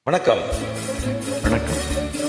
வணக்கம் வணக்கம்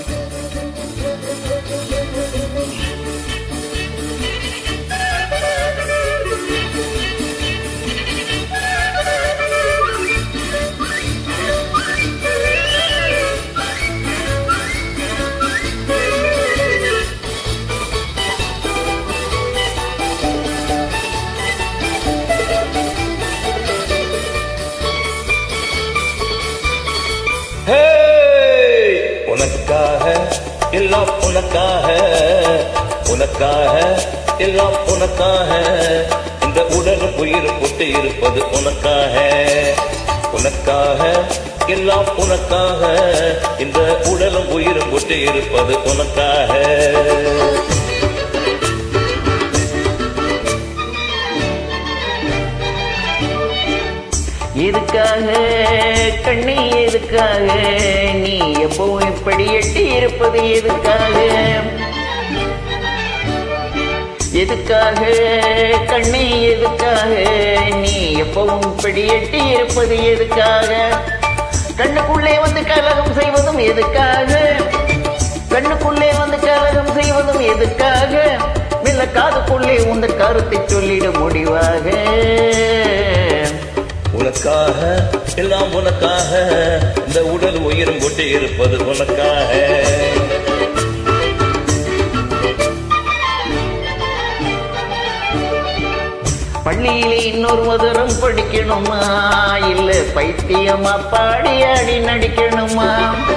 ஹே உனக்காக எல்லாம் உனக்காக உனக்காக எல்லாம் உனக்காக இந்த உடல் உயிர் கொண்டு இருப்பது உனக்காக உனக்காக எல்லாம் உனக்காக இந்த உடலும் உயிரும் கொண்டு இருப்பது உனக்காக எதுக்காக கண்ணி எதுக்காக நீ எப்பவும் இப்படி எட்டி இருப்பது எதுக்காக எதுக்காக கண்ணி எதுக்காக நீ எப்பவும் இப்படி எட்டி இருப்பது எதுக்காக கண்ணுக்குள்ளே வந்து கலகம் செய்வதும் எதுக்காக கண்ணுக்குள்ளே வந்து கலகம் செய்வதும் எதுக்காக மெல்ல காதுக்குள்ளே உந்த கருத்தை சொல்லிட முடிவாக உனக்காக எல்லாம் உனக்காக இந்த உடல் உயிரும் கொண்டு இருப்பது உனக்காக பள்ளியிலே இன்னொரு மதுரம் படிக்கணுமா இல்ல பைத்தியமா பாடி ஆடி நடிக்கணுமா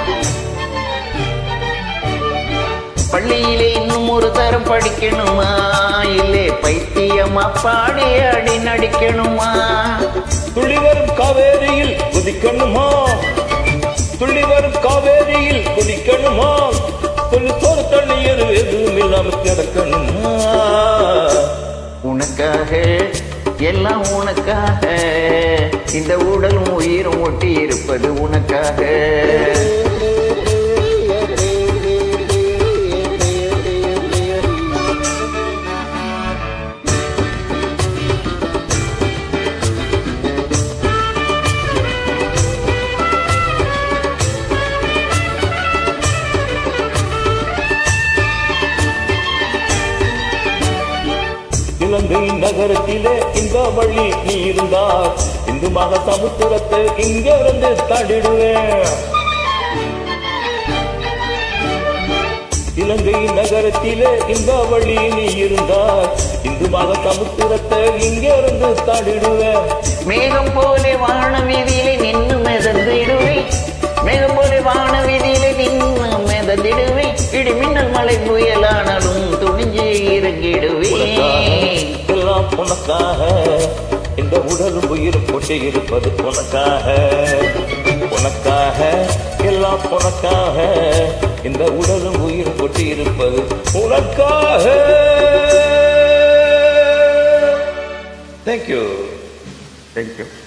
பள்ளியிலே இன்னும் ஒரு தரம் படிக்கணுமா இல்ல பைத்தியமா பாடி ஆடி நடிக்கணுமா துள்ளி வரும் காவேரியில் குதிக்கணுமா துள்ளி வரும் காவேரியில் குதிக்கணுமா துள்ளி தோறு தண்ணீர் எதுவும் இல்லாமல் கிடக்கணுமா உனக்காக எல்லாம் உனக்காக இந்த உடலும் உயிரும் ஒட்டி இருப்பது உனக்காக இலங்கை நகரத்திலே இந்த வழி நீ இருந்தால் இந்து மக சமுத்திரத்தை இங்க இருந்து தடிடுவேன் இலங்கை நகரத்திலே இந்த வழி நீ இருந்தால் இந்து மக சமுத்திரத்தை இங்க இருந்து தடிடுவேன் மேகம் போல வான வீதியிலே நின்று மிதந்திடுவே மேகம் போல வான வீதியிலே நின்று மிதந்திடுவே இடி மின்னல் மலை புயலானாலும் துணிஞ்சு இறங்கிடுவேன் எல்லாம் உனக்காக இந்த உடல் உயிர் போட்டு இருப்பது உனக்காக உனக்காக எல்லாம் உனக்காக இந்த உடலும் உயிர் போட்டு இருப்பது உனக்காக தேங்க்யூ தேங்க்யூ